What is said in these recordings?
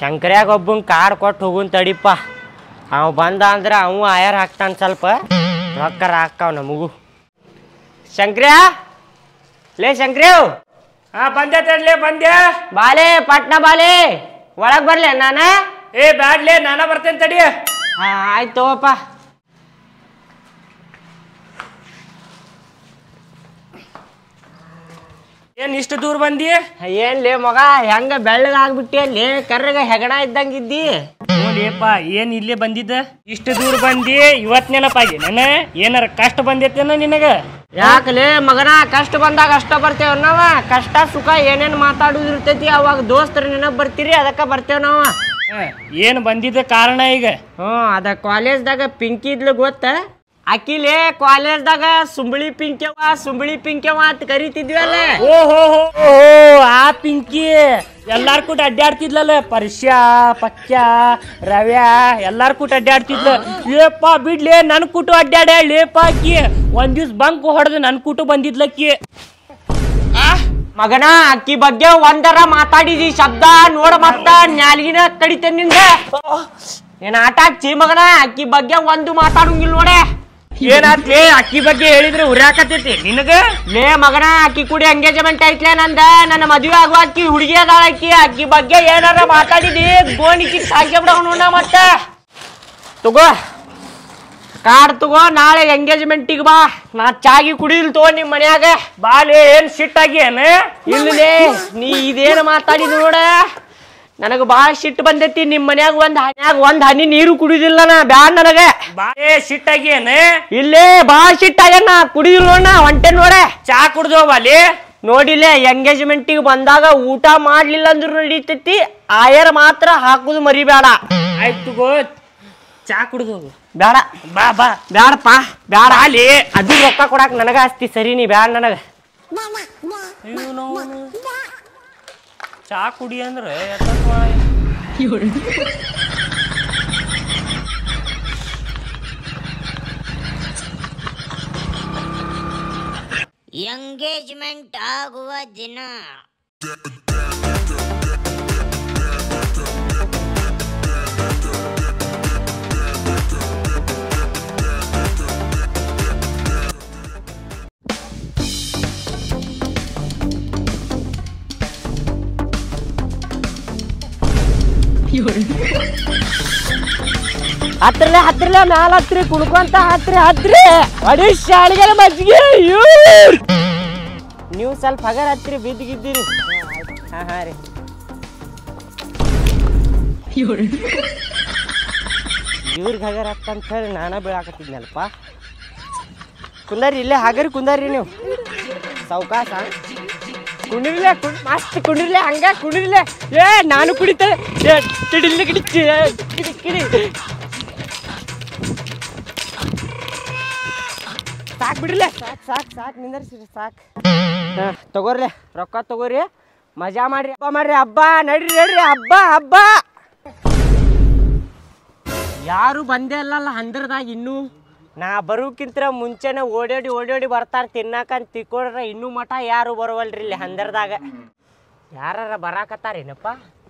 ಶಂಕರ್ಯಾಗ ಒಬ್ಬನ್ ಕಾಡ್ ಕೊಟ್ಟು ಹೋಗುನ್ ತಡಿಪ್ಪ ಅವ ಬಂದ ಅಂದ್ರೆ ಅವ ಆಯರ್ ಹಾಕ್ತಾನ ಸ್ವಲ್ಪ ರೊಕ್ಕರ ಹಾಕ್ತಾವ ನಮಗೂ ಶಂಕ್ರ್ಯಾ ಲೇ ಶಂಕ್ರ್ಯಾವ್ ಹಾ ಬಂದೆ ತಡ್ಲೆ ಬಂದೆ ಬಾಲೆ ಪಟ್ನ ಬಾಲೆ ಒಳಗ್ ಬರ್ಲೆ ನಾನ ಏ ಬ್ಯಾಡ್ಲೆ ನಾನ ಬರ್ತೇನೆ ತಡಿ ಹಾ ಆಯ್ತು ತಗೋಪ್ಪ ಏನ್ ಇಷ್ಟು ದೂರ ಬಂದಿ ಏನ್ಲೇ ಮಗ ಹೆಂಗ ಬೆಳ್ಳಗ ಆಗ್ಬಿಟ್ಟಿ ಅಲ್ಲಿ ಕರ್ರಗ ಹೆಗಣ ಇದ್ದಂಗಿದ್ದಿ ನೋಡಿಯಪ್ಪ ಏನ್ ಇಲ್ಲೇ ಬಂದಿದ್ದ ಇಷ್ಟು ದೂರ ಬಂದಿ ಇವತ್ ನೆನಪಾಗಿ ನನ್ನ ಏನಾರ ಕಷ್ಟ ಬಂದೈತೇನ ನಿನಗ ಯಾಕಲೇ ಮಗನ ಕಷ್ಟ ಬಂದಾಗ ಅಷ್ಟ ಬರ್ತೇವ ನಾವ ಕಷ್ಟ ಸುಖ ಏನೇನ್ ಮಾತಾಡುದಿರ್ತೈತಿ ಅವಾಗ ದೋಸ್ತರು ನೆನಪ್ ಬರ್ತೀರಿ ಅದಕ್ಕ ಬರ್ತೇವ್ ನಾವ ಹ, ಏನ್ ಬಂದಿದ್ದ ಕಾರಣ ಈಗ ಹ್ಮ್ ಅದ ಕಾಲೇಜ್ದಾಗ ಪಿಂಕಿ ಇದ್ಲು ಗೊತ್ತ ಅಕಿಲೇ ಕಾಲೇಜ್ದಾಗ ಸುಂಬಳಿ ಪಿಂಕ್ಯವ ಸುಂಬಳಿ ಪಿಂಕ್ಯವ ಅಂತ ಕರಿತಿದ್ವಲ್ಲ ಓ ಹೋ ಹೋ ಹೋ ಆ ಪಿಂಕಿ ಎಲ್ಲಾರ್ ಕೂಟ ಅಡ್ಡಾಡ್ತಿದ್ಲಲ್ಲ ಪರ್ಶ್ಯ ಪಕ್ಯ ರವ್ಯಾ ಎಲ್ಲಾರ್ ಕೂಟ ಅಡ್ಡಾಡ್ತಿದ್ಲ ಏಪ್ಪ ಬಿಡ್ಲಿ ನನ್ ಕೂಟು ಅಡ್ಡಾಡ ಲೇಪ ಆಕಿ ಒಂದ್ ದಿವ್ಸ ಬಂಕ್ ಹೊಡೆದು ನನ್ ಕೂಟು ಬಂದಿದ್ಲಕ್ಕಿ ಮಗನ ಅಕ್ಕಿ ಬಗ್ಗೆ ಒಂದರ ಮಾತಾಡಿದಿ ಶಬ್ದ ನೋಡ ಮತ್ತ ನ್ಯಾಲ್ಗಿನ ಕಡಿತೇನೆ ನಿಂದ ಏನ್ ಆಟ ಹಚ್ಚಿ ಮಗನ ಅಕ್ಕಿ ಬಗ್ಗೆ ಒಂದು ಮಾತಾಡಂಗಿಲ್ಲ ನೋಡೆ ಏನಾತ್ಲಿ ಅಕ್ಕಿ ಬಗ್ಗೆ ಹೇಳಿದ್ರೆ ಉರ್ಯಾಕತೈತಿ ನಿನಗ ಲೇ ಮಗನ ಅಕ್ಕಿ ಕೂಡಿ ಎಂಗೇಜ್ಮೆಂಟ್ ಐತ್ಲೆ ನಂದ ನನ್ನ ಮದುವೆ ಆಗುವ ಅಕ್ಕಿ ಹುಡುಗಿ ಅದಾಳ ಅಕ್ಕಿ ಅಕ್ಕಿ ಬಗ್ಗೆ ಏನಾರ ಮಾತಾಡಿದಿ ಗೋಣಿಕಿ ಸಾಕ್ಯ ಬಿಡವನ ಮತ್ತ ತಗೋ ಕಾರ್ಡ್ ತಗೋ ನಾಳೆ ಎಂಗೇಜ್ಮೆಂಟಿಗೆ ಬಾ ನಾ ಚಾಗಿ ಕುಡಿದಿಲ್ ತಗೋ ನಿಮ್ ಮನ್ಯಾಗ ಬಾಲೆ ಏನ್ ಸಿಟ್ಟಾಗಿ ಏನ ಇಲ್ಲಲೇ ನೀ ಇದೇನು ಮಾತಾಡಿದ ನೋಡ ನನಗ ಬಾಳ ಸಿಟ್ಟು ಬಂದೈತಿ ನಿಮ್ ಮನ್ಯಾಗ ಒಂದ್ ಹನ್ಯಾಗ ಒಂದ್ ಹನಿ ನೀರು ಕುಡಿದಿಲ್ಲ ನಾ ಬ್ಯಾಡ್ ನನಗ ಬಾಲೆ ಸಿಟ್ಟಾಗಿ ಏನ ಇಲ್ಲೇ ಬಾಳ ಸಿಟ್ಟಾಗ್ಯಾನ ಕುಡಿದಿಲ್ಲ ನೋಡ ಹೊಂಟೆ ನೋಡೆ ಚಾ ಕುಡ್ದೋ ಬಾಲೆ ನೋಡಿಲ್ಲ ಎಂಗೇಜ್ಮೆಂಟಿಗೆ ಬಂದಾಗ ಊಟ ಮಾಡ್ಲಿಲ್ಲ ಅಂದ್ರೂ ನಡೀತೈತಿ ಆಯರ್ ಮಾತ್ರ ಹಾಕುದು ಮರಿಬೇಡ ಆಯ್ತು ಗೋ ಚಾ ಕುಡ್ದು ಬೇಡ ಬಾ ಬಾ ಬ್ಯಾಡಪ್ಪ ಬ್ಯಾಡ ಬಾಲಿ ಅದು ರೊಕ್ಕ ಕೊಡಾಕ ನನಗ ಆಸ್ತಿ ಸರಿ ನೀ ಬ್ಯಾಡ ನನಗ ಚಾ ಕುಡಿ ಅಂದ್ರೆ ಎಂಗೇಜ್ಮೆಂಟ್ ಆಗುವ ದಿನ ಹತ್ರಲೆ ಹತ್ರಲೆ ಮ್ಯಾಲ ಹತ್ರಿ ಕುಣ್ಕೊಂತ ಹತ್ರಿ ಹತ್ರಿ ಅಡಿ ಶಾಳಿಗೆಲ್ಲ ಮಜ್ಜಿಗೆ ನೀವು ಸ್ವಲ್ಪ ಹಗರ್ ಹತ್ರಿ ಬಿದ್ದಿಗಿದ್ದೀರಿ ಹಾ ಹಾ ರೀ ಇವ್ರಿಗೆ ಹಗರ್ ಹತ್ತ ಅಂತ ಹೇಳಿ ನಾನ ಬೀಳಾಕತ್ತಿದ್ನಲ್ಪ ಕುಂದರಿ ಇಲ್ಲೇ ಹಗರಿ ಕುಂದರಿ ನೀವು ಸಾವ್ಕಾಸ ಕುಣಿರ್ಲೆ ಕುಣ್ ಮಸ್ತ್ ಕುಣಿರ್ಲೆ ಹಂಗ ಕುಣಿರ್ಲೆ ಏ ನಾನು ಕುಡಿತೇನೆ ಏ ಕಿಡಿಲ್ಲ ಕಿಡಿ ಕಿಡಿ ಕಿಡಿ ಸಾಕ್ ಬಿಡ್ಲೆ ಸಾಕ್ ಸಾಕ್ ಸಾಕ್ ನಿಂದರ್ಸಿರಿ ಸಾಕ್ ಹಾ ತಗೋರ್ಲೆ ರೊಕ್ಕ ತಗೋರಿ ಮಜಾ ಮಾಡ್ರಿ ಹಬ್ಬ ಮಾಡ್ರಿ ಹಬ್ಬ ನಡ್ರಿ ನಡ್ರಿ ಹಬ್ಬ ಹಬ್ಬ ಯಾರು ಬಂದೇ ಇಲ್ಲಲ್ಲ ಹಂದ್ರದಾಗ ಇನ್ನೂ ನಾ ಬರೋಕ್ಕಿಂತ ಮುಂಚೆನೆ ಓಡಾಡಿ ಓಡಾಡಿ ಬರ್ತಾರ ತಿನ್ನಾಕಂತ ತಿಕ್ಕೊಡ್ರ ಇನ್ನೂ ಮಠ ಯಾರು ಬರವಲ್ರಿ ಇಲ್ಲಿ ಹಂದರ್ದಾಗ ಯಾರ ಬರಾಕತ್ತಾರೇನಪ್ಪ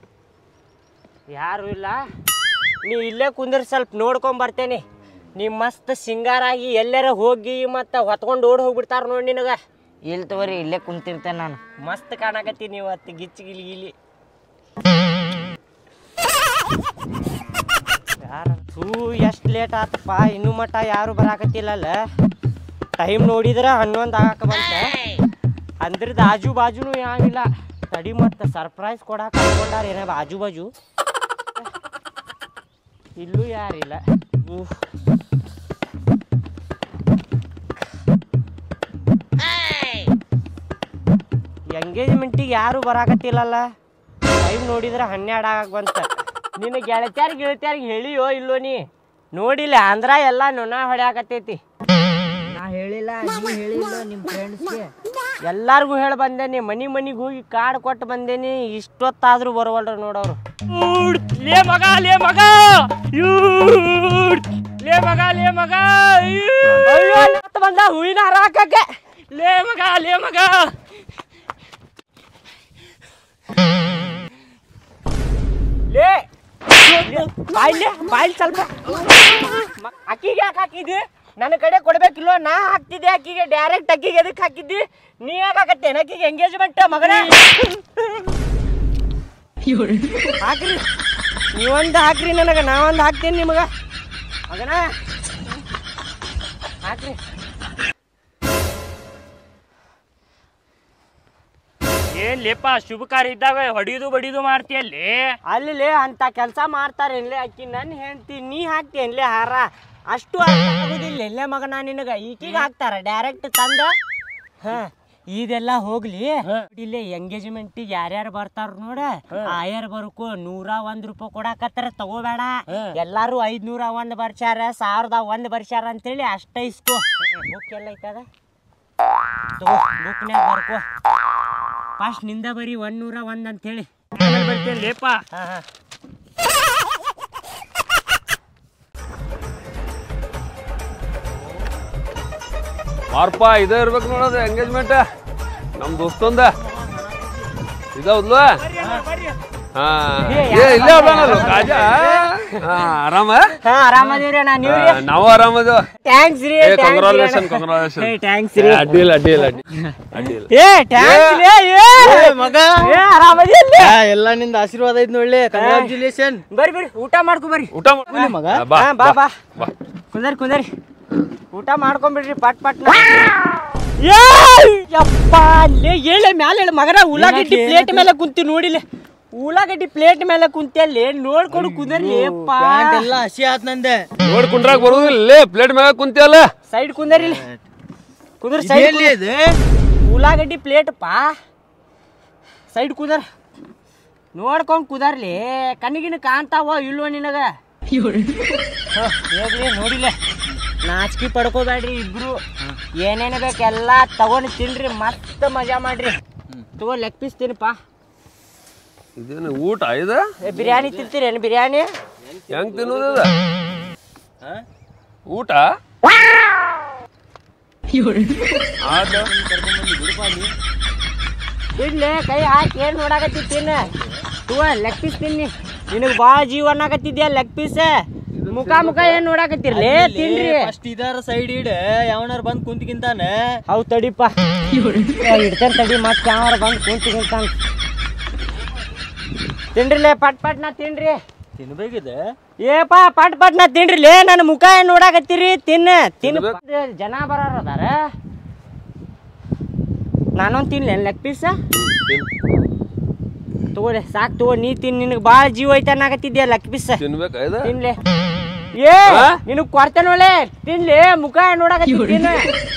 ಯಾರು ಇಲ್ಲ ನೀ ಇಲ್ಲೇ ಕುಂದ್ರ ಸ್ವಲ್ಪ ನೋಡ್ಕೊಂಡ್ ಬರ್ತೇನೆ ನೀ ಮಸ್ತ್ ಸಿಂಗಾರಾಗಿ ಎಲ್ಲಾರ ಹೋಗಿ ಮತ್ತೆ ಹೊತ್ಕೊಂಡು ಓಡ್ ಹೋಗ್ಬಿಡ್ತಾರ ನೋಡಿ ನಿನಗ ಇಲ್ಲಿ ತಗೋರಿ ಇಲ್ಲೇ ಕುಂತಿರ್ತೇನೆ ನಾನು ಮಸ್ತ್ ಕಾಣಕತ್ತಿ ನೀವು ಅತ್ತಿ ಗಿಚ್ಚಿ ಗಿಲಿ ಗಿಲಿ ಯಾರ ಥೂ ಎಷ್ಟು ಲೇಟ್ ಆತಪ್ಪ ಇನ್ನೂ ಮಟ ಯಾರು ಬರಾಕತ್ತಿಲ್ಲಲ್ಲ ಟೈಮ್ ನೋಡಿದ್ರ ಹನ್ನೊಂದು ಆಗಾಕ ಬಂತ ಅಂದ್ರದ್ದು ಆಜು ಬಾಜುನು ಯಾವಿಲ್ಲ ತಡಿ ಮತ್ತೆ ಸರ್ಪ್ರೈಸ್ ಕೊಡಾಕ ಅನ್ಕೊಂಡಾರ ಏನ ಆಜು ಬಾಜು ಇಲ್ಲೂ ಯಾರಿಲ್ಲ ಊಹ್. ಎಂಗೇಜ್ಮೆಂಟಿಗೆ ಯಾರು ಬರಾಕತ್ತಿಲ್ಲಲ್ಲ ಟೈಮ್ ನೋಡಿದ್ರೆ ಹನ್ನೆರಡು ಆಗಕ್ಕೆ ಬಂತ ನಿನ್ನ ಗೆಳತ್ಯಾರ ಗೆಳತ್ಯಾರಿಗೆ ಹೇಳಿಯೋ ಇಲ್ಲೋ ನೀ ನೋಡಿಲ್ಲ ಅಂದ್ರ ಎಲ್ಲ ನೊಣ ಹೊಡ್ಯಾಕತ್ತೈತಿ ನಾ ಹೇಳಿಲ್ಲ ನೀವು ಹೇಳಿಲ್ಲ ನಿಮ್ಮ ಫ್ರೆಂಡ್ಸ್ಗೆ ಎಲ್ಲಾರ್ಗೂ ಹೇಳಿ ಬಂದೇನಿ ಮನಿ ಮನಿಗೆ ಹೋಗಿ ಕಾರ್ಡ್ ಕೊಟ್ಟು ಬಂದೇನಿ ಇಷ್ಟೊತ್ತಾದ್ರೂ ಬರವಲ್ರ ನೋಡೋರು ಲೇ ಮಗ ಲೇ ಮಗ ಯೂಡ್. ಲೇ ಮಗ ಲೇ ಮಗ ಯೂಡ್. ಅಯ್ಯೋ ನಾತ್ ಬಂದ ಹೂವಿನ ಹಾರ ಹಾಕಕ್ಕೆ ಲೇ ಮಗ ಲೇ ಮಗ ಲೇ ಬಾಯ್ಲೆ ಬಾಯ್ಲ್ ಸ್ವಲ್ಪ ಮ- ಅಕ್ಕಿಗೆ ಯಾಕೆ ಹಾಕಿದ್ದಿ ನನ್ನ ಕಡೆ ಕೊಡ್ಬೇಕಿಲ್ವ ನಾ ಹಾಕ್ತಿದ್ದೆ ಅಕ್ಕಿಗೆ ಡೈರೆಕ್ಟ್ ಅಕ್ಕಿಗೆ ಎದಕ್ಕೆ ಹಾಕಿದ್ದಿ ನೀ ಯಾಕೆ ಹಾಕತ್ತೇನ ಅಕ್ಕಿಗೆ ಎಂಗೇಜ್ಮೆಂಟ್ ಮಗನ ಹಾಕ್ರಿ ನೀವೊಂದು ಹಾಕ್ರಿ ನನಗೆ ನಾವೊಂದು ಹಾಕ್ತೀನಿ ನಿಮಗ ಮಗನ ಹಾಕ್ರಿ ಏನ್ ಲೇಪ ಶುಭ ಕಾರ್ಯ ಇದ್ದಾಗ ಹೊಡಿಯೋದು ಬಡಿಯೋದು ಮಾಡ್ತೀಯಲ್ಲಿ ಅಲ್ಲಿ ಅಂತ ಕೆಲಸ ಮಾಡ್ತಾರೇನ್ಲೇ ಅಕ್ಕಿ ನನ್ನ ಹೆಂಡ್ತಿ ನೀ ಹಾಕ್ತೇನ್ಲೇ ಹಾರ ಅಷ್ಟು ಅರ್ಥ ಆಗುದಿಲ್ಲ ಎಲ್ಲೇ ಮಗನ ನಿನಗ ಈಕಿಗೆ ಹಾಕ್ತಾರ ಡೈರೆಕ್ಟ್ ತಂದ ಹಾ ಇದೆಲ್ಲ ಹೋಗ್ಲಿ ಇಲ್ಲಿ ಎಂಗೇಜ್ಮೆಂಟಿಗೆ ಯಾರ್ಯಾರು ಬರ್ತಾರ ನೋಡ ಆಯರ್ ಬರ್ಕೋ ನೂರ ಒಂದ್ ರೂಪಾಯಿ ಕೊಡಾಕತ್ತಾರ ತಗೋಬೇಡ ಎಲ್ಲಾರು ಐದ್ನೂರ ಒಂದ್ ಬರ್ಸ್ಯಾರ ಸಾವಿರದ ಒಂದ್ ಬರ್ಸ್ಯಾರ ಅಂತೇಳಿ ಅಷ್ಟ ಇಸ್ಕೋ ಬುಕ್ ಎಲ್ಲ ಐತದ ತಗೋ ಬುಕ್ನ್ಯಾಗ ಬರ್ಕೋ ಫಸ್ಟ್ ನಿಂದ ಬರೀ ಒಂದ್ ನೂರ ಒಂದ್ ಅಂತೇಳಿ ಬರ್ತೇನೆ ಲೇಪ ಹಾ ಹಾ ಮಾರ್ಪ ಇದೇ ಇರ್ಬೇಕು ನೋಡೋದು ಎಂಗೇಜ್ಮೆಂಟ್ ನಮ್ ದೋಸ್ತಂದ ಇದೌದ್ಲ ಹಾ ಏ ಇಲ್ಲೇ ಅದಾನಲ್ಲ ಕಾಜ ಹಾ ಆರಾಮ ಹಾ ಆರಾಮದೀವ್ರಿ ಅಣ್ಣ ನೀವು ಹಾ, ನಾವು ಆರಾಮದ ಥ್ಯಾಂಕ್ಸ್ ರೀ ಏ ಕಂಗ್ರಾಲೇಷನ್ ಕಂಗ್ರಾಲೇಷನ್ ಥ್ಯಾಂಕ್ಸ್ ರೀ ಅಡ್ಡಿಲ್ಲ ಅಡ್ಡಿಲ್ಲ ಅಡ್ಡಿ ಅಡ್ಡಿಲ್ಲ ಏ ಥ್ಯಾಂಕ್ಸ್ ರೀ ಏ ಮಗ ಏ ಆರಾಮದಿ ಅಲ್ಲಿ ಎಲ್ಲ ನಿಂದ ಆಶೀರ್ವಾದ ಐತ್ ನೋಡ್ಲಿ ಕಂಗ್ರಾಚುಲೇಷನ್ ಬರ್ರಿ ಬರ್ರಿ ಊಟ ಮಾಡ್ಕೊ ಬರ್ರಿ ಊಟ ಮಾಡಿ ಮಗ? ಬಾ ಹಾ, ಬಾ ಬಾ ಬಾ ಕುಂದರಿ ಕುಂದರಿ ಊಟ ಮಾಡ್ಕೊಂಬಿಡ್ರಿ ಪಟ್ ಪಟ್ ಏ ಯಪ್ಪ ಅಲ್ಲೇ ಹೇಳೆ ಮ್ಯಾಲೆ ಹೇಳು ಮಗನ ಉಳ್ಳಾಗಡ್ಡಿ ಪ್ಲೇಟ್ ಮೇಲೆ ಕುಂತಿ ನೋಡಿಲೆ ಉಳ್ಳಾಗಡ್ಡಿ ಪ್ಲೇಟ್ ಮೇಲೆ ಕುಂತಿ ಅಲ್ಲಿ ನೋಡ್ಕೊಂಡು ಕುಂದರಿ ಅಪ್ಪ ಪ್ಯಾಂಟ್ ಎಲ್ಲ ಹಸಿ ಆತ್ ನಂದೆ ನೋಡಿ ಕುಂಡ್ರಾಗ ಬರುದಿಲ್ಲ ಪ್ಲೇಟ್ ಮ್ಯಾಗ ಕುಂತಿಯಲ್ಲ ಸೈಡ್ ಕುಂದರಿ ಇಲ್ಲಿ ಕುಂದ್ರ ಸೈಡ್ ಎಲ್ಲಿ ಇದು ಉಳ್ಳಾಗಡ್ಡಿ ಪ್ಲೇಟ್ ಪಾ ಸೈಡ್ ಕುದರ್ ನೋಡ್ಕೊಂಡ್ ಕುದರ್ಲಿ ಕಣ್ಣಿಗಿನ ಕಾಣ್ತಾವ ಇಲ್ವೋ ನಿನಗ ಹ, ಹೋಗ್ಲಿ ನೋಡಿಲ್ಲ ನಾಚಿಕೆ ಪಡ್ಕೋಬೇಡ್ರಿ ಇಬ್ರು ಏನೇನು ಬೇಕು ಎಲ್ಲ ತಗೊಂಡು ತಿನ್ರಿ ಮಸ್ತ್ ಮಜಾ ಮಾಡ್ರಿ ತಗೋ ಲೆಗ್ ಪೀಸ್ ತಿನ್ಪಾ ಇದೇನು ಊಟ ಇದ ಏ, ಬಿರಿಯಾನಿ ತಿಂತೀರೇನು ಬಿರಿಯಾನಿ ಹೆಂಗ್ ತಿನ್ನೋದ ಊಟ ಆತ. ಬಿಡ್ಲಿ ಕೈ ಹಾಕಿ ಏನ್ ನೋಡಾಕತ್ತಿ ತಿನ್ನ ತಗೋ ಲೆಗ್ ಪೀಸ್ ತಿನ್ನಿ ನಿನಗ್ ಭಾಳ ಜೀವನ ಆಗತ್ತಿದ್ಯಾ ಲೆಗ್ ಪೀಸ್ ಮುಖ ಮುಖ ಏನ್ ನೋಡಾಕತ್ತಿರ್ಲಿ ತಿನ್ರಿ ಫಸ್ಟ್ ಇದಾರ ಸೈಡ್ ಇಡ ಯಾವನಾರ ಬಂದ್ ಕುಂತ್ಕಿಂತಾನ ಹೌ ತಡಿಪ್ಪ ಇಡ್ತೇನೆ ತಡಿ ಮತ್ತೆ ಯಾವಾರ ಬಂದು ಕುಂತಿಗಿಂತ ತಿನ್ರಿಲೇ ಪಟ್ ಪಟ್ ನಾ ತಿನ್ರಿ ತಿನ್ಬೇಕಿದೆ ಏಪ ಪಟ್ ಪಟ್ ನಾ ತಿನ್ರಿಲೇ ನನ್ನ ಮುಖ ಏನ್ ನೋಡಾಕತ್ತೀರಿ ತಿನ್ನ ತಿನ್ನ ಜನ ಬರೋರ್ ಅದಾರ ನಾನೊಂದು ತಿನ್ಲೇನು ಲೆಗ್ ಪೀಸ ತಿನ್ ತಗೋಲೆ ಸಾಕು ತಗೋ ನೀ ತಿನ್ ನಿನಗೆ ಭಾಳ ಜೀವ ಐತೆ ಅನ್ನಕತ್ತಿದ್ಯಾ ಲೆಗ್ ಪೀಸ್ ತಿನ್ಬೇಕಾ ಇದ ತಿನ್ಲೆ ಏ ಆ? ನಿನಗ್ ಕೊಡ್ತೇನೊಳೆ ತಿನ್ಲಿ ಮುಖ ನೋಡಕತ್ತಿ ತಿನ್ನ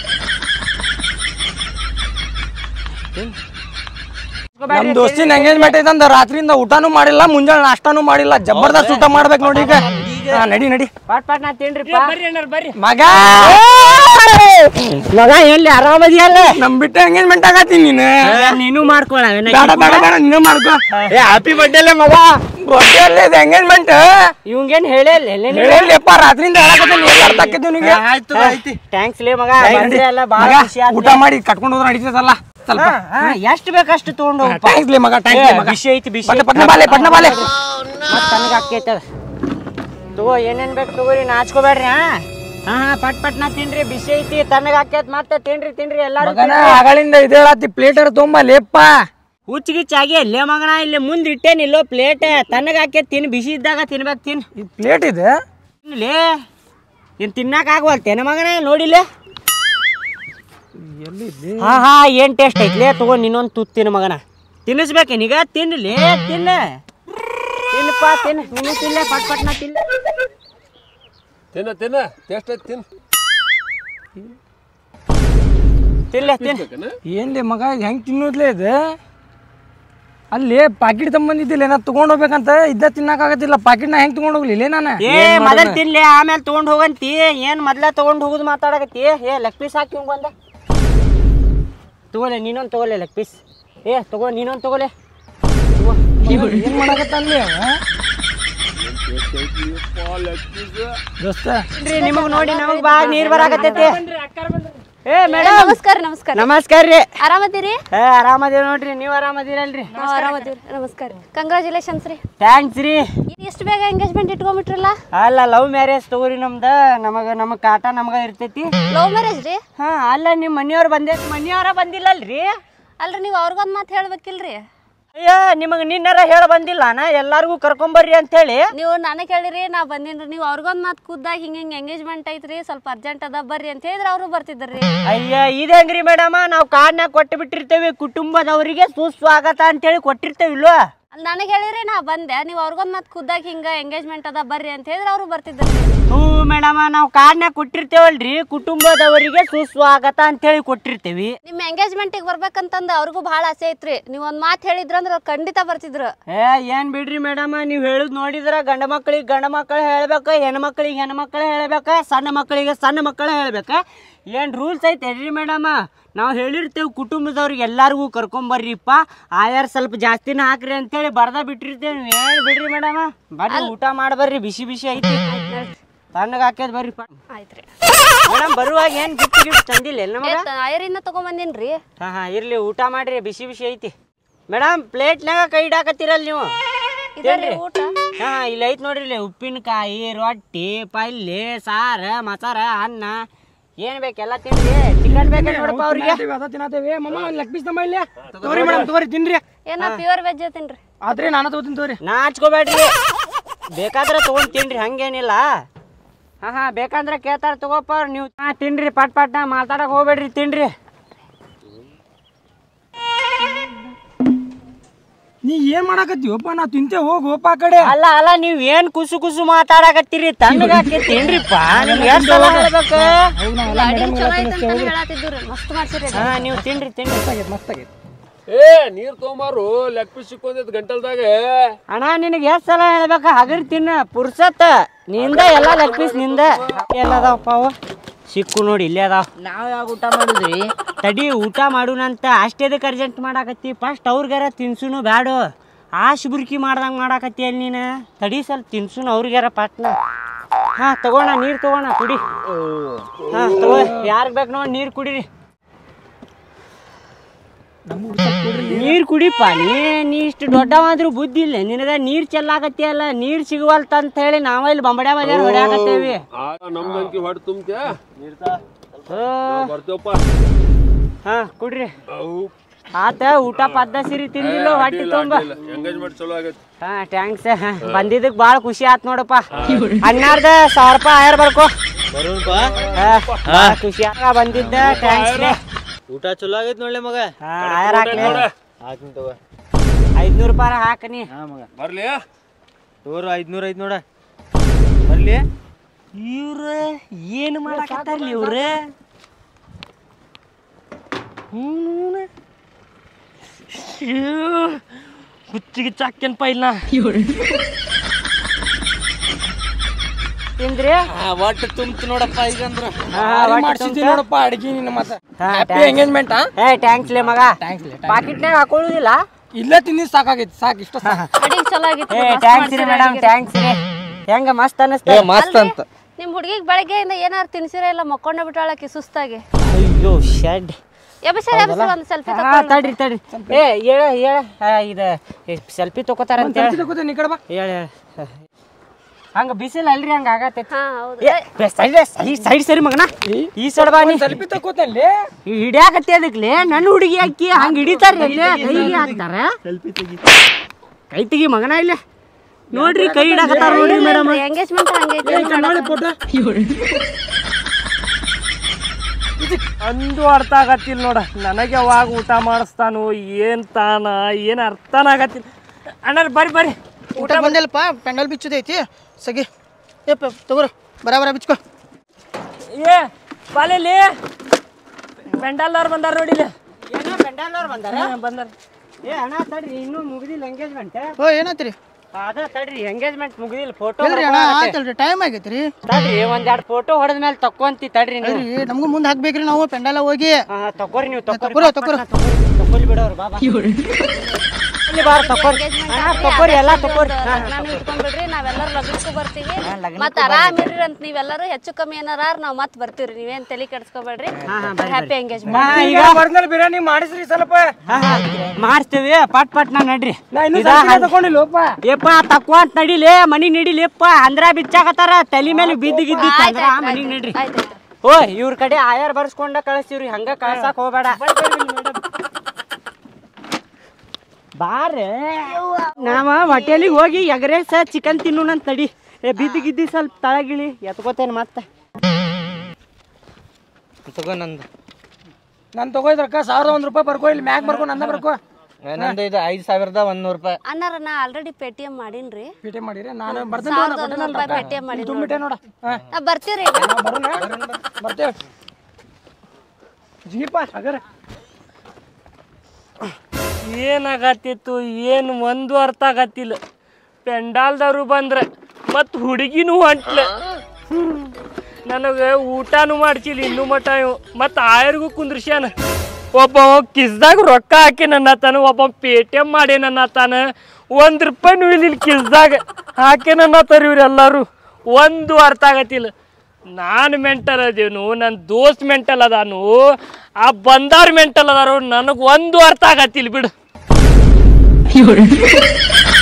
ನಮ್ ದೋಸ್ತಿನ ಎಂಗೇಜ್ಮೆಂಟ್ ಐತಂದ ರಾತ್ರಿಯಿಂದ ಊಟಾನು ಮಾಡಿಲ್ಲ ಮುಂಜಾನೆ ನಾಷ್ಟಾನು ಮಾಡಿಲ್ಲ ಜಬರ್ದಸ್ತ್ ಊಟ ಮಾಡ್ಬೇಕು ನೋಡಿ ಈಗ ಹಾ, ನಡಿ ನಡಿ ಪಟ್ ಪಟ್ ನಾ ತಿನ್ರಿಪ್ಪ ಬರ್ರಿ ಅಣ್ಣಾರ್ ಬರ್ರಿ ಮಗ ಮಗ ಎಲ್ಲಿ ಆರಾಮದಿಯಲ್ಲ ನಮ್ ಬಿಟ್ಟ ಎಂಗೇಜ್ಮೆಂಟ್ ಆಗತ್ತೀನಿ ನೀನು ನೀನು ಮಾಡ್ಕೊಳ ಬೇಡ ಬೇಡ ಬೇಡ ನೀನು ಮಾಡ್ಕೋ ಏ ಹ್ಯಾಪಿ ಬರ್ಡೇ ಮಗ ಗೊತ್ತೇ ಇದೆ ಎಂಗೇಜ್ಮೆಂಟ್ ಇವಂಗೇನ್ ಹೇಳಲ್ಲ ಹೇಳಿಲ್ಲಪ್ಪ ರಾತ್ರಿಯಿಂದ ಹೇಳಕತ್ತೀನಿ ಅರ್ಥ ಆಕೈತಿ ನಿನಗೆ ಆಯ್ತು ಆಯ್ತಿ ಥ್ಯಾಂಕ್ಸ್ ಲೇ ಮಗ ಬಂದ್ರೆ ಎಲ್ಲ ಭಾಳ ಮಗ, ಖುಷಿ ಆತ್ ಊಟ ಮಾಡಿ ಕಟ್ಕೊಂಡು ಹೋದ್ರೆ ನಡೀತದಲ್ಲ ಸ್ವಲ್ಪ ಎಷ್ಟು ಬೇಕಷ್ಟು ತಗೊಂಡು ಹೋಗಪ್ಪ ಥ್ಯಾಂಕ್ಸ್ ಲೇ ಮಗ ಥ್ಯಾಂಕ್ಸ್ ಲೇ ಮಗ ಬಿಸಿ ಐತಿ ಬಿಸಿ ಪಟ್ನ ಪಟ್ನ ಬಾಲೆ ಪಟ್ನ ಬಾಲೆ ಮತ್ತೆ ತನಗೆ ಆಕೈತೆ ಅದು. ತಗೋ ಏನೇನ್ ಬೇಕು ತಗೋರಿ ನಾಚ್ಕೋಬೇಡ್ರಿ ಹಾ ಹಾ ಹಾ ಪಟ್ ಪಟ್ ನಾ ತಿನ್ರಿ ಬಿಸಿ ಐತಿ ತನಗ ಆಕೈತ್ ಮತ್ತೆ ತಿನ್ರಿ ತಿನ್ರಿ ಎಲ್ಲಾರು ಮಗನ ಆಗಳಿಂದ ಇದೇ ಹೇಳತ್ತಿ ಪ್ಲೇಟರ್ ತೊಂಬ ಲೇಪ್ಪ ಹುಚ್ಚಿಗಿಚ್ಚ ಆಗಿ ಅಲ್ಲೇ ಮಗನ ಇಲ್ಲಿ ಮುಂದೆ ಇಟ್ಟೇನಿಲ್ಲೋ ಪ್ಲೇಟ್ ತನಗ ಹಾಕೈತ್ ತಿನ್ ಬಿಸಿ ಇದ್ದಾಗ ತಿನ್ಬೇಕು ತಿನ್ ಈ ಪ್ಲೇಟ್ ಇದೆ ತಿನ್ಲೇ ಏನ್ ತಿನ್ನಕ್ ಆಗವಲ್ತೇನ ಮಗನ ನೋಡಿಲ್ಲೇ ಹಾ ಹಾ ಏನ್ ಟೇಸ್ಟ್ ಐತ್ಲೇ ತಗೋ ನೀನೊಂದು ತುತ್ತು ತಿನ್ನು ಮಗನ ತಿನ್ನಿಸ್ಬೇಕೇನೀಗ ತಿನ್ಲಿ ತಿನ್ನ ತಿನ್ನಪ್ಪ ತಿನ್ನ ನೀನು ತಿನ್ಲೆ ಪಟ್ ಪಟ್ನ ತಿನ್ನ ತಿನ್ನ ತಿನ್ನ ಟೇಸ್ಟ್ ಐತಿ ತಿನ್ ತಿನ್ಲೆ ತಿನ್ನ ಏನ್ಲಿ ಮಗ ಹೆಂಗ್ ತಿನ್ನೋದ್ಲೇ ಇದು ಅಲ್ಲಿ ಪಾಕಿಟ್ ತಂಬಂದಿದ್ದಿಲ್ಲ ಏನ ತಗೊಂಡ್ ಹೋಗ್ಬೇಕಂತ ಇದ್ದ ತಿನ್ನಕ್ಕಾಗತ್ತಿಲ್ಲ ಪಾಕಿಟ್ನ ಹೆಂಗ್ ತಗೊಂಡ್ ಹೋಗ್ಲಿ ನಾನು ಏ ಮೊದಲ್ ತಿನ್ಲಿ ಆಮೇಲೆ ತಗೊಂಡ್ ಹೋಗಂತಿ ಏನ್ ಮೊದ್ಲ ತಗೊಂಡ್ ಹೋಗುದು ಮಾತಾಡಕತ್ತಿ ಏ ಲೆಗ್ ಪೀಸ್ ಹಾಕಿ ಹಿಂಗ್ ಬಂದ ತಗೋಲೆ ನೀನೊಂದು ತಗೋಲೆ ಲೆಗ್ ಪೀಸ್ ಏ ತಗೋ ನೀನೊಂದು ತಗೋಲೆ ಏನ್ ಮಾಡಕತ್ತಲ್ಲಿ ದೋಸ್ತ ತಿನ್ರಿ ನಿಮಗ್ ನೋಡಿ ನಮಗ್ ಬಾಳ ನೀರ್ ಬರಾಕತ್ತೈತಿ ಏ ಮೇಡಮ್ ನಮಸ್ಕಾರ ನಮಸ್ಕಾರ ನಮಸ್ಕಾರ ರೀ ಆರಾಮದಿರಿ ಏ ಆರಾಮದೀವಿ ನೋಡ್ರಿ ನೀವು ಆರಾಮದಿರಲ್ರಿ ನಾವ್ ಆರಾಮದಿವ್ರಿ ನಮಸ್ಕಾರ ಕಂಗ್ರಾಚುಲೇಷನ್ಸ್ ರೀ ಥ್ಯಾಂಕ್ಸ್ ರೀ ಎಷ್ಟು ಬೇಗ ಎಂಗೇಜ್ಮೆಂಟ್ ಇಟ್ಕೊಂಡ್ಬಿಟ್ರಲ್ಲ ಅಲ್ಲ ಲವ್ ಮ್ಯಾರೇಜ್ ತಗೋರಿ ನಮ್ದ ನಮಗ ನಮಗ ಕಾಟ ನಮಗ ಇರ್ತೈತಿ ಲವ್ ಮ್ಯಾರೇಜ್ ರೀ ಹಾ ಅಲ್ಲ ನಿಮ್ಮ ಮನೆಯವ್ರು ಬಂದೇ ಮನೆಯವರ ಬಂದಿಲ್ಲಲ್ರಿ ಅಲ್ರಿ ನೀವು ಅವ್ರಿಗೊಂದು ಮಾತು ಹೇಳ್ಬೇಕಿಲ್ರಿ ಅಯ್ಯ ನಿಮಗೆ ನಿನ್ನರ ಹೇಳ ಬಂದಿಲ್ಲ ನಾ ಎಲ್ಲಾರ್ಗೂ ಕರ್ಕೊಂಬರ್ರಿ ಅಂತೇಳಿ ನೀವು ನನಗೆ ಹೇಳಿರಿ ನಾ ಬಂದಿನ್ರಿ ನೀವು ಅವ್ರಿಗೊಂದು ಮಾತು ಖುದ್ದಾಗ ಹಿಂಗೆ ಹಿಂಗೆ ಎಂಗೇಜ್ಮೆಂಟ್ ಐತ್ರಿ ಸ್ವಲ್ಪ ಅರ್ಜೆಂಟ್ ಅದ ಬರ್ರಿ ಅಂತ ಹೇಳಿದ್ರೆ ಅವರು ಬರ್ತಿದ್ರಿ ಅಯ್ಯ ಇದೇಂಗ್ರಿ ಮೇಡಮ ನಾವು ಕಾರ್ಡ್ನಾಗ ಕೊಟ್ಟು ಬಿಟ್ಟಿರ್ತೇವೆ ಕುಟುಂಬದವರಿಗೆ ಸುಸ್ವಾಗತ ಅಂತೇಳಿ ಕೊಟ್ಟಿರ್ತೇವಿಲ್ವ ಅಲ್ಲಿ ನನಗೆ ಹೇಳಿರಿ ನಾ ಬಂದೆ ನೀವು ಅವ್ರಿಗೊಂದು ಮಾತು ಖುದ್ದಾಗ ಹಿಂಗೆ ಎಂಗೇಜ್ಮೆಂಟ್ ಅದ ಬರ್ರಿ ಅಂತ ಹೇಳಿದ್ರೆ ಅವರು ಬರ್ತಿದ್ರಿ ಹ್ಞೂ ಮೇಡಮ ನಾವು ಕಾರ್ಡ್ನಾಗ ಕೊಟ್ಟಿರ್ತೇವಲ್ರಿ ಕುಟುಂಬದವರಿಗೆ ಸುಸ್ವಾಗತ ಅಂತೇಳಿ ಕೊಟ್ಟಿರ್ತೇವಿ ನಿಮ್ಮ ಎಂಗೇಜ್ಮೆಂಟಿಗೆ ಬರ್ಬೇಕಂತಂದು ಅವ್ರಿಗೂ ಭಾಳ ಆಸೆ ಐತ್ರಿ ನೀವು ಒಂದು ಮಾತು ಹೇಳಿದ್ರಂದ್ರೆ ಅವ್ರು ಖಂಡಿತ ಬರ್ತಿದ್ರು ಏ ಏನ್ ಬಿಡ್ರಿ ಮೇಡಮ ನೀವು ಹೇಳುದ್ ನೋಡಿದ್ರ ಗಂಡ ಮಕ್ಕಳಿಗೆ ಗಂಡ ಮಕ್ಕಳು ಹೇಳ್ಬೇಕು ಹೆಣ್ಮಕ್ಳಿಗೆ ಹೆಣ್ಮಕ್ಳು ಹೇಳ್ಬೇಕ ಸಣ್ಣ ಮಕ್ಕಳಿಗೆ ಸಣ್ಣ ಮಕ್ಕಳು ಹೇಳ್ಬೇಕ ಏನ್ ರೂಲ್ಸ್ ಐತೆ ಮೇಡಮ ನಾವು ಹೇಳಿರ್ತೇವೆ ಕುಟುಂಬದವ್ರಿಗೆ ಎಲ್ಲಾರ್ಗೂ ಕರ್ಕೊಂಬರ್ರಿಪ್ಪ ಆಯಾರ್ ಸ್ವಲ್ಪ ಜಾಸ್ತಿನ ಹಾಕ್ರಿ ಅಂತೇಳಿ ಬರ್ದ ಬಿಟ್ಟಿರ್ತೇವೆ ಏನ್ ಬಿಡ್ರಿ ಮೇಡಮ ಬರ್ರಿ ಊಟ ಮಾಡ್ಬರ್ರಿ ಬಿಸಿ ಬಿಸಿ ಐತಿ ತಣ್ಣಗೆ ಹಾಕ್ಯದ ಬರ್ರಿ ಆಯ್ತು ರೀ ಮೇಡಮ್ ಬರುವಾಗ ಏನ್ ಗಿಫ್ಟ್ ಗಿಫ್ಟ್ ತಂದಿಲ್ಲ ನಮಗ ಐರಿಂದ ತೊಗೊಂಬಂದಿನ್ರಿ ಹಾ ಹಾ ಇರ್ಲಿ ಊಟ ಮಾಡ್ರಿ ಬಿಸಿ ಬಿಸಿ ಐತಿ ಮೇಡಮ್ ಪ್ಲೇಟ್ನಾಗ ಕೈ ಇಡಾಕತ್ತೀರಲ್ಲ ನೀವು ಇದಲ್ರಿ ಊಟ ಹಾ ಇಲ್ಲಿ ಐತ್ ನೋಡ್ರಿ ಇಲ್ಲಿ ಉಪ್ಪಿನಕಾಯಿ ರೊಟ್ಟಿ ಪಲ್ಯ ಸಾರ ಮಸಾರ ಅನ್ನ ಏನ್ ಬೇಕೆಲ್ಲ ತಿನ್ರಿ ಚಿಕನ್ ಬೇಕ ನೋಡಪ್ಪ ಅವ್ರಿಗೆ ತಿನ್ನತೇವಿ, ಅದ ತಿನ್ನತೇವಿ ಮಮ್ಮ ಒಂದು ಲೆಗ್ ಪೀಸ್ ನಮ್ಮ ಇಲ್ಲಿ ತಗೋರಿ ಮೇಡಮ್ ತಗೋರಿ ತಿನ್ರಿ ಏನ ಪ್ಯೂರ್ ವೆಜ್ ತಿನ್ರಿ ಆದ್ರೆ ನಾನು ತಗೋತೀನಿ ತಗೋರಿ ನಾಚ್ಕೋಬೇಡ್ರಿ ಬೇಕಾದ್ರೆ ತಗೊಂಡ್ ತಿನ್ರಿ ಹಂಗೇನಿಲ್ಲ ಹಾ ಹಾ ಬೇಕಂದ್ರೆ ಕೇಳ್ತಾರ ತಗೋಪ್ಪ ಅವ್ರು ನೀವು ಹಾ ತಿನ್ರಿ ಪಟ್ ಪಟ್ ಮಾತಾಡಕ್ ಹೋಗ್ಬೇಡ್ರಿ ತಿನ್ರಿ ನೀ ಏನ್ ಮಾಡಾಕತ್ತೀವಪ್ಪ ನಾ ತಿಂತೆ ಹೋಗ್ ಹೋಪ ಆ ಕಡೆ ಅಲ್ಲ ಅಲ್ಲ ನೀವ್ ಏನ್ ಕುಸು ಕುಸು ಮಾತಾಡಕತ್ತೀರಿ ತಣ್ಣಗ ಹಾಕಿ ತಿನ್ರಿಪ್ಪ ನಿಮ್ಗೆ ಎಷ್ಟ್ ಸಲ ಹೇಳ್ಬೇಕು ಅಡಿಗೆ ಚಲೋ ಐತೆ ಅಂತ ಹೇಳತ್ತಿದ್ದು ರೀ ಮಸ್ತ್ ಮಾಡ್ಸಿರಿ ಹಾ ನೀವು ತಿನ್ರಿ ತಿನ್ರಿ ಮಸ್ತ್ ಆಗೈತೆ ಏ ನೀರ್ ತೊಗೊಂಬಾರು ಲೆಗ್ ಪೀಸ್ ಸಿಕ್ಕೊಂದೈತ್ ಗಂಟಲ್ದಾಗ ಅಣ್ಣ ನಿನಗೆ ಎಷ್ಟ್ ಸಲ ಹೇಳ್ಬೇಕ ಹಗರ್ ತಿನ್ನ ಪುರ್ಸತ್ ನಿಂದ ಎಲ್ಲ ಲೆಗ್ ಪೀಸ್ ನಿಂದ ಎಲ್ಲದಾವಪ್ಪ ಅವು ಸಿಕ್ಕು ನೋಡಿ ಇಲ್ಲೇ ಅದಾವ ನಾವ್ ಯಾವ ಊಟ ಮಾಡುದ್ರಿ ತಡಿ ಊಟ ಮಾಡುನಂತ ಅಷ್ಟೇದಕ್ಕೆ ಅರ್ಜೆಂಟ್ ಮಾಡಾಕತ್ತಿ ಫಸ್ಟ್ ಅವ್ರಿಗಾರ ತಿನ್ಸುನು ಬ್ಯಾಡು ಆಶ್ ಬುರ್ಕಿ ಮಾಡ್ದಂಗೆ ಮಾಡಾಕತ್ತಿ ಅಲ್ಲಿ ನೀನು ತಡಿ ಸ್ವಲ್ಪ ತಿನ್ಸುನು ಅವ್ರಿಗಾರ ಪಟ್ನ ಹಾ ತಗೋಣ ನೀರು ತಗೋಣ ಕುಡಿ ಹಾ ತಗೋ ಯಾರಿಗೆ ಬೇಕು ನೋಡಿ ನೀರು ಕುಡಿರಿ ನೀರು ಕುಡಿಪ ನೀ ನೀ ಇಷ್ಟು ದೊಡ್ಡವಾದ್ರೂ ಬುದ್ಧಿ ಇಲ್ಲ ನಿನಗ ನೀರು ಚೆಲ್ಲಾಕತ್ತಿ ಅಲ್ಲ ನೀರು ಸಿಗುವಲ್ತ ಅಂತ ಹೇಳಿ ನಾವ ಇಲ್ಲಿ ಬಂಬಡ್ಯಾ ಬಜಾರ್ ಹೊಡ್ಯಾಕತ್ತೇವಿ ನಮ್ದಂಕಿ ಹೊಡ್ ತುಂಬ್ತ್ಯಾ ಬರ್ತೇವಪ್ಪ ಹಾ ಕುಡ್ರಿ ಆತ ಊಟ ಪದ್ದ ಸಿರಿ ತಿಂದಿಲ್ಲ ಹೊಟ್ಟಿ ತುಂಬ ಎಂಗೇಜ್ಮೆಂಟ್ ಚಲೋ ಆಗೈತಿ ಹಾ ಥ್ಯಾಂಕ್ಸ್ ಬಂದಿದ್ದಕ್ ಭಾಳ ಖುಷಿ ಆತ್ ನೋಡಪ್ಪ ಅಣ್ಣಾರ್ದ ಸಾವಿರ ರೂಪಾಯಿ ಆಯರ್ ಬರ್ಕೋ ಹಾ, ಭಾಳ ಖುಷಿ ಆಗ ಬಂದಿದ್ದ ಥ್ಯಾಂಕ್ಸ್ ಊಟ ಚಲೋ ಆಗೈತ್ ನೋಡ್ಲೆ ಮಗ ಹಾ ಆಯರ್ ಹಾಕ್ಲಿ ಹಾಕ್ತೀನಿ ತಗೋ ಐದ್ನೂರು ರೂಪಾಯಿ ಹಾಕನಿ ಹಾ ಮಗ ಬರ್ಲಿ ತಗೋರು ಐದ್ನೂರ ಐತ್ ನೋಡ ಬರ್ಲಿ ಇವ್ರ ಏನು ಮಾಡಕತ್ತಾರ್ಲಿ ಇವ್ರ ಕುಚ್ಚಿಗೆ ಚಾಕ್ಯನ್ಪ ಇಲ್ಲ ತಿಂದ್ರಿ ಒಟ್ಟು ತುಂಬ್ತು ನೋಡಪ್ಪ ಈಗಂದ್ರ ಹಾ, ಭಾರಿ ಹೊಟ್ಟಿ ಮಾಡ್ಸಿದ್ದಿ ತುಂಬ್ತಾ? ನೋಡಪ್ಪ ಅಡಿಗೆ ನಿನ್ನ ಮತ್ತ ಹಾ, ಹ್ಯಾಪಿ thanks. ಎಂಗೇಜ್ಮೆಂಟ್ ಏ ಥ್ಯಾಂಕ್ಸ್ ಲೇ ಮಗ ಥ್ಯಾಂಕ್ಸ್ ಪಾಕಿಟ್ನಾಗ ಹಾಕೊಳ್ಳುದಿಲ್ಲ ಇಲ್ಲೇ ತಿಂದಿದ್ದು ಸಾಕಾಗೈತಿ ಸಾಕು ಇಷ್ಟ ಸಾಕು ಅಡಿಗೆ ಚಲೋ ಆಗಿತ್ತು ಏ ಮಸ್ತ್ ಥ್ಯಾಂಕ್ಸ್ ರೀ ಮಾಡ್ಸಿರಿ ಮೇಡಮ್ ಅಡಿಗೆ. ಥ್ಯಾಂಕ್ಸ್ ರೀ ಹೆಂಗ ಮಸ್ತ್ ಅನ್ನಿಸ್ತ ಮಸ್ತ್ ಅಂತ ನಿಮ್ ಹುಡುಗಿಗೆ ಬೆಳಗ್ಗೆಯಿಂದ ಏನಾರು ತಿನ್ಸಿರ ಇಲ್ಲ ಮಕ್ಕೊಂಡ ಬಿಟ್ಟಾಳಕಿ ಸುಸ್ತಾಗಿ ಅಯ್ಯೋ ಶೆಡ್ ಎಬ್ಬಿಸರಿ ಎಬ್ಬಿಸರಿ ಒಂದು ಸೆಲ್ಫಿ ಹಾ ತಡ್ರಿ ತಡ್ರಿ ಏ ಹೇಳ ಹೇಳ ಇದ ಸೆಲ್ಫಿ ತಗೋತಾರ ಅಂತ ಹೇಳ ತಗೋತೀನಿ ಈ ಕಡೆ ಬಾ ಹೇಳ ಹಂಗ ಬಿಸಿಲ್ ಅಲ್ರಿ ಹಂಗ ಆಗತೈತಿ ಹಾ ಹೌದು ಸೈಡ್ ಸೈಡ್ ಸರಿ ಮಗನ ಈ ಸೈಡ್ ಬಾ ನೀ ಸೆಲ್ಫಿ ತಗೋತಲ್ಲಿ ಹಿಡ್ಯಾಕತ್ತಿ ಅದಕ್ಲೆ ನನ್ನ ಹುಡುಗಿ ಹಾಕಿ ಹಂಗ ಹಿಡಿತಾರ ಕೈಗೆ ಹಾಕ್ತಾರ ಕೈ ತೆಗಿ ಮಗನ ಇಲ್ಲ ನೋಡ್ರಿ ಕೈ ಹಿಡಾಕತ್ತಾರ ನೋಡ್ರಿ ಮೇಡಮ್ ಎಂಗೇಜ್ಮೆಂಟ್ ಹಂಗೈತಿ ನೋಡಿ ಫೋಟೋ ಅಂದು ಅರ್ಥ ಆಗತ್ತಿಲ್ಲ ನೋಡ ನನಗೆ ಯಾವಾಗ ಊಟ ಮಾಡಿಸ್ತಾನು ಏನ್ ತಾನ ಏನ್ ಅರ್ಥನ ಆಗತ್ತಿಲ್ಲ ಅಣ್ಣ ಬರ್ರಿ ಬರ್ರಿ ಊಟ ಬಂದಿಲ್ಲಪ್ಪ ಪೆಂಡಲ್ ಬಿಚ್ಚುದೈತಿ ಸಗಿ ಏಪ ತಗೋರು ಬರಾಬರ ಬಿಚ್ಕೋ ಏ ಬಾಲೆಲಿ ಪೆಂಡಲ್ನವ್ರು ಬಂದಾರ ನೋಡಿಲ್ಲ ಏನೋ ಪೆಂಡಲ್ನವ್ರು ಬಂದಾರ ಬಂದಾರ ಏ ಅಣ್ಣ ತಡ್ರಿ ಇನ್ನೂ ಮುಗಿದಿಲ್ಲ ಎಂಗೇಜ್ಮೆಂಟ್ ಓ ಏನಾಯ್ತ್ರಿ ಅದ ತಡ್ರಿ ಎಂಗೇಜ್ಮೆಂಟ್ ಮುಗಿದಿಲ್ಲ ಫೋಟೋ ಇಲ್ರಿ ಅಣ್ಣ ಆಯ್ತಲ್ರಿ ಟೈಮ್ ಆಗೈತಿ ರೀ ತಡ್ರಿ ಒಂದೆರಡು ಫೋಟೋ ಹೊಡೆದ ಮೇಲೆ ತಕ್ಕೊಂತಿ ತಡ್ರಿ ನೀವು ಅಲ್ರಿ ನಮಗೂ ಮುಂದೆ ಹಾಕ್ಬೇಕ್ರಿ ನಾವು ಪೆಂಡಲ ಹೋಗಿ ಹಾ ತಕೋರಿ ನೀವು ತಕೋರಿ ತಕೋರಿ, ತಕೋರಿ. ತಕೋರಿ ಬಿಡೋರು ಬಾಬಾ ಕೊಡ್ಲಿ ಬಾರ ತಕೋರಿ ಹಾ, ತಕೋರಿ ಎಲ್ಲ ತಕೋರಿ ಹಾ, ನಾನು ಇಟ್ಕೊಂಡ್ಬಿಡ್ರಿ ನಾವೆಲ್ಲರೂ ಲಗ್ನಕ್ಕೂ ಬರ್ತೀವಿ ಮತ್ತ ಆರಾಮಿರ್ರಿ ಅಂತ ನೀವೆಲ್ಲರೂ ಹೆಚ್ಚು ಕಮ್ಮಿ ಏನಾರ ನಾವ್ ಮತ್ ಬರ್ತೀವ್ರಿ ನೀವೇನ್ ತಲೆ ಕೆಡ್ಸ್ಕೊಬೇಡ್ರಿ ಹ್ಯಾಪಿ ಎಂಗೇಜ್ಮೆಂಟ್ ಈಗ ಬರ್ದ್ಮೇಲೆ ಬಿರಿಯಾನಿ ಮಾಡಿಸ್ರಿ ಸ್ವಲ್ಪ ಮಾಡಿಸ್ತೀವಿ ಪಟ್ ಪಟ್ ನಾ ನಡ್ರಿ ನಾ ಇನ್ನೂ ಇದಾ ಸ್ವಲ್ಪ ತಗೊಂಡಿಲ್ಲಪ್ಪ ಏಪ್ಪ ತಕ್ಕೋ ಅಂತ ನಡಿಲಿ ಮನಿಗ್ ನಡಿಲಿಪ್ಪ ಅಂದ್ರ ಬಿಚ್ಚಾಕತ್ತಾರ ತಲಿ ಮೇಲೆ ಬಿದ್ದು ಗಿದ್ದಿ ಅಂದ್ರ ಮನಿಗ್ ನಡ್ರಿ ಆಯ್ತಾಯ್ತು ಓ ಇವ್ರ ಕಡೆ ಆಯಾರ್ ಬರ್ಸ್ಕೊಂಡ ಕಳಿಸ್ತೀವ್ರಿ ಹಂಗ ಕಳ್ಸಾಕ್ ಹೋಗ್ಬೇಡ ಬಾರೆ ನಾವ ಹೋಟೆಲಿಗೆ ಹೋಗಿ ಎಗ್ರೇಸ ಚಿಕನ್ ತಿನ್ನೋಣ ಅಂತ ನಡಿ ಏ ಬಿದ್ದು ಗಿದ್ದಿ ಸ್ವಲ್ಪ ತಳಗಿಳಿ ಎತ್ಕೋತೇನೆ ಮತ್ತೆ ತಗೋ ನಂದು ನಾನು ತಗೋಯ್ದ್ರಕ್ಕ ಸಾವಿರದ ಒಂದು ರೂಪಾಯಿ ಬರ್ಕೋ ಇಲ್ಲಿ ಮ್ಯಾಗ್ ಬರ್ಕೋ ನಂದ ಬರ್ಕೋ ನಂದು ಇದು ಐದು ಸಾವಿರದ ಒಂದ್ ನೂರು ರೂಪಾಯಿ ಅನ್ನಾರ ನಾ ಆಲ್ರೆಡಿ ಪೇಟಿಎಂ ಮಾಡೀನ್ರಿ ಪೇಟೆ ಮಾಡಿರಿ ನಾನು ಬರ್ತೇನೆ ಸಾವಿರದ ಒಂದ್ ನೂರು ರೂಪಾಯಿ ಪೇಟಿಎಂ ಮಾಡೀನಿ ತುಂಬಿಟ್ಟೆ ನೋಡ ಹಾ ನಾ ಬರ್ತೀವ್ರಿ ನಾವ್ ಬರೋಣ ಬರ್ತೇವೆ ಜೀಪ ಸಾಗರ ಏನಾಗತ್ತಿತ್ತು ಏನು ಒಂದು ಅರ್ಥ ಆಗತ್ತಿಲ್ಲ ಪೆಂಡಾಲ್ದವ್ರು ಬಂದ್ರೆ ಮತ್ತು ಹುಡುಗಿನೂ ಹೊಂಟ್ಲ ನನಗೆ ಊಟನೂ ಮಾಡ್ಸಿಲ್ಲ ಇನ್ನೂ ಮಟ ಇವು ಮತ್ತು ಆಯರ್ಗೂ ಕುಂದ್ರಸ್ಯಾನ ಒಬ್ಬ ಕಿಸ್ದಾಗ ರೊಕ್ಕ ಹಾಕಿ ನನ್ನ ತಾನ ಒಬ್ಬ ಪೇ ಟಿ ಎಮ್ ಮಾಡಿ ನನ್ನ ತಾನ ಒಂದು ರೂಪಾಯಿನೂ ಇಲ್ಲ ಕಿಸ್ದಾಗ ಹಾಕಿ ನನ್ನ ಇವ್ರೆಲ್ಲರೂ ಒಂದು ಅರ್ಥ ಆಗತ್ತಿಲ್ಲ ನಾನು ಮೆಂಟಲ್ ಅದೇನು ನನ್ನ ದೋಸ್ತ್ ಮೆಂಟಲ್ ಅದಾನು ಆ ಬಂದಾರ್ ಮೆಂಟಲ್ ಅದಾರು ನನಗೆ ಒಂದು ಅರ್ಥ ಆಗತ್ತಿಲ್ಲ ಬಿಡು